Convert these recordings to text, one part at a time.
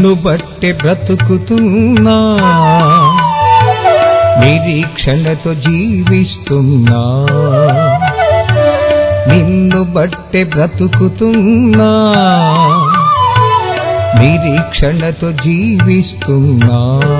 నిన్ను బట్టి బ్రతుకుతున్నా నిరీక్షణతో జీవిస్తున్నా నిన్ను బట్టి బ్రతుకుతున్నా నిరీక్షణతో జీవిస్తున్నా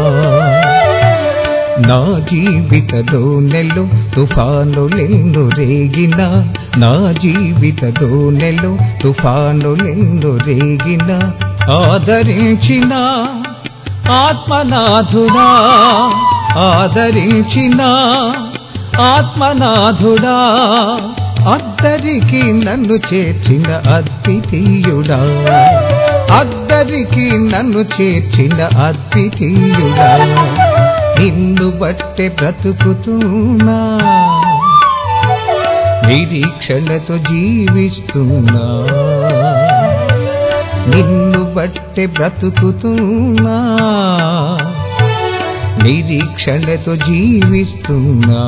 నా జీవితదో నెల్లు తుఫానులెందు రేగిన నా జీవితదో నెల్లు తుఫానులెందు రేగిన ఆదరించిన ఆత్మనాథుడా ఆదరించిన ఆత్మనాథుడా అద్దరికి నన్ను చేర్చిన అద్వితీయుడా అద్దరికి నన్ను చేర్చిన అద్వితీయుడా నిన్ను బట్టే బ్రతుకుతున్నా నిరీక్షణతో జీవిస్తున్నా నిన్ను బట్టే బ్రతుకుతున్నా నిరీక్షణతో జీవిస్తున్నా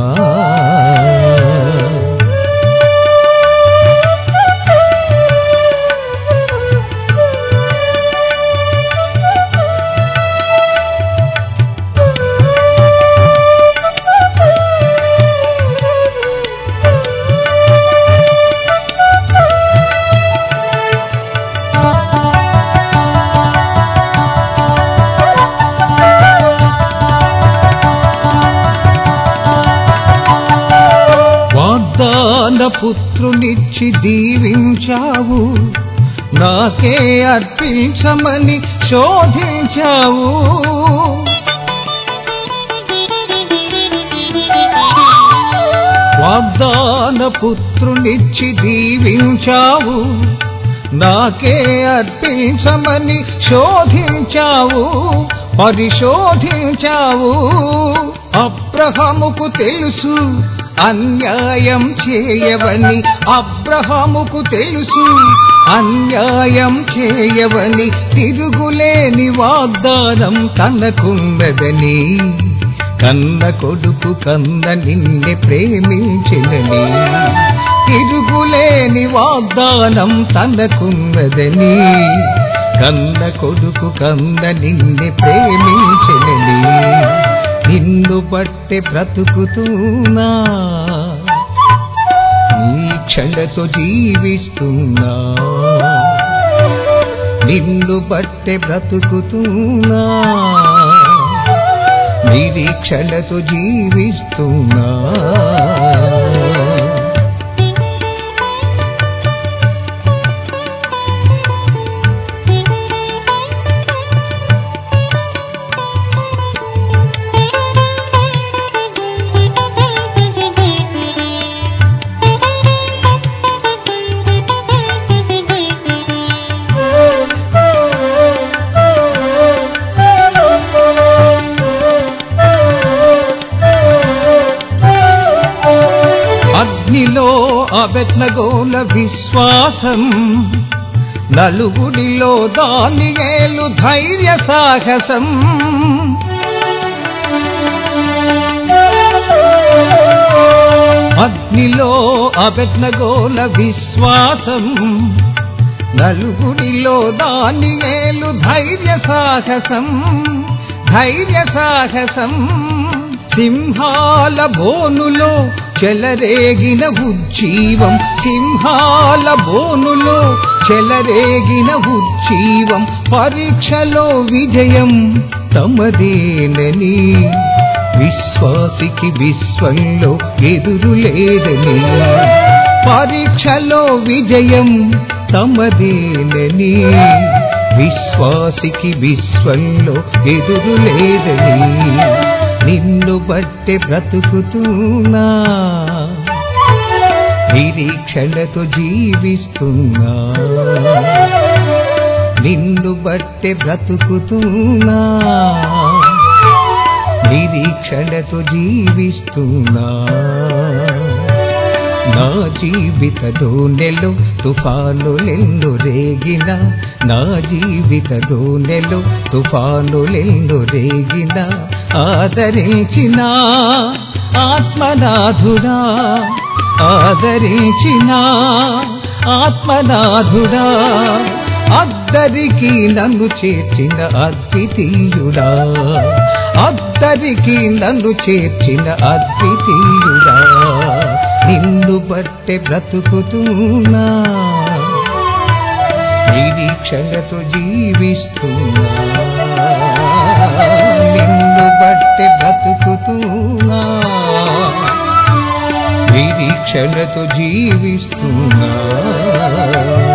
వాగ్దాన పుత్రునిచ్చి దీవించావు నాకే అర్పించమని శోధించావు వాగ్దాన పుత్రునిచ్చి దీవించావు నాకే అర్పించమని శోధించావు పరిశోధించావు అబ్రహముకు తెలుసు అన్యాయం చేయవని అబ్రహముకు తెలుసు అన్యాయం చేయవని తిరుగులేని వాగ్దానం తనకున్నదని కన్న కొడుకు కన్న నిన్నే ప్రేమించినని తిరుగులేని వాగ్దానం తనకున్నదని కన్న కొడుకు కన్న నిన్నే ప్రేమించినని నిన్ను బట్టే బ్రతుకుతున్నా నీ క్షణతో జీవిస్తున్నా నిన్ను బట్టే బ్రతుకుతున్నా నిరీక్షణతో జీవిస్తున్నా అగ్నిలో అబెత్నగోల విశ్వాసం నలుగుడిలో దానియేలు ధైర్య సాహసం అగ్నిలో అబెత్నగోల విశ్వాసం నలుగుడిలో దానియేలు ధైర్య సాహసం ధైర్య సాహసం సింహాల బోనులో చెలరేగిన ఉజ్జీవం సింహాల బోనులో చెలరేగిన ఉజ్జీవం పరీక్షలో విజయం తమదేనని విశ్వాసికి విశ్వంలో ఎదురు లేదని పరీక్షలో విజయం తమదేనని విశ్వాసికి విశ్వంలో ఎదురు లేదని నిన్ను బట్టే బ్రతుకుతున్నా నిరీక్షణతో జీవిస్తున్నా నిన్ను బట్టే బ్రతుకుతున్నా నిరీక్షణతో జీవిస్తున్నా నా జీవితదో నెలు తుఫానులెందు రేగిన నా జీవితదో నెలు తుఫానులెందు రేగిన ఆదరించిన ఆత్మనాథుడా ఆదరించిన ఆత్మనాథుడా అద్దరికి నన్ను చేర్చిన అద్వితీయుడా అద్దరికి నన్ను చేర్చిన అద్వితీయుడా నిన్ను బట్టె బ్రతుకుతున్నా నిరీక్షణతో జీవిస్తున్నా నిన్ను బట్టె బ్రతుకుతున్నా నిరీక్షణతో జీవిస్తున్నా